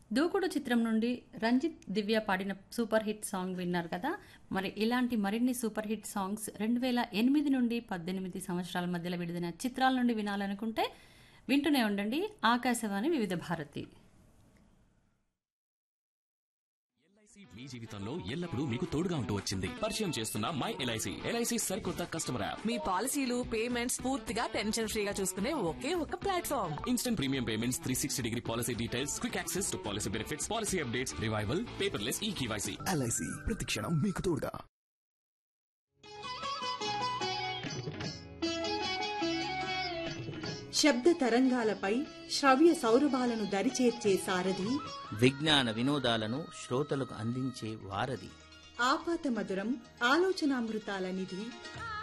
దూకుడు చిత్రం నుండి రంజిత్ దివ్య పాడిన సూపర్ హిట్ సాంగ్ విన్నారు కదా మరి ఇలాంటి మరిన్ని సూపర్ హిట్ సాంగ్స్ రెండు వేల ఎనిమిది నుండి పద్దెనిమిది సంవత్సరాల మధ్యలో విడుదల చిత్రాల నుండి వినాలనుకుంటే వింటూనే ఉండండి ఆకాశవాణి వివిధ భారతి ఎల్ఐసి మీ జీవితంలో ఎల్లప్పుడూ మీకు తోడుగా ఉంటూ వచ్చింది పరిచయం చేస్తున్న మై ఎల్ఐసి ఎల్ఐసి సరికొత్త కస్టమర్ యాప్ మీ పాలసీలు పేమెంట్స్ పూర్తిగా టెన్షన్ ఫ్రీగా చూసుకునే ఒకే ఒక platform instant premium payments three sixty degree policy details quick access to policy benefits policy updates revival paperless e KYC LIC ప్రతిక్షణం మీకు తోడుగా శబ్ద తరంగాలపై శ్రవ్య సౌరభాలను దరిచేర్చే సారథి విజ్ఞాన వినోదాలను శ్రోతలకు అందించే వారధి ఆపాత మధురం ఆలోచనామృతాల నిధి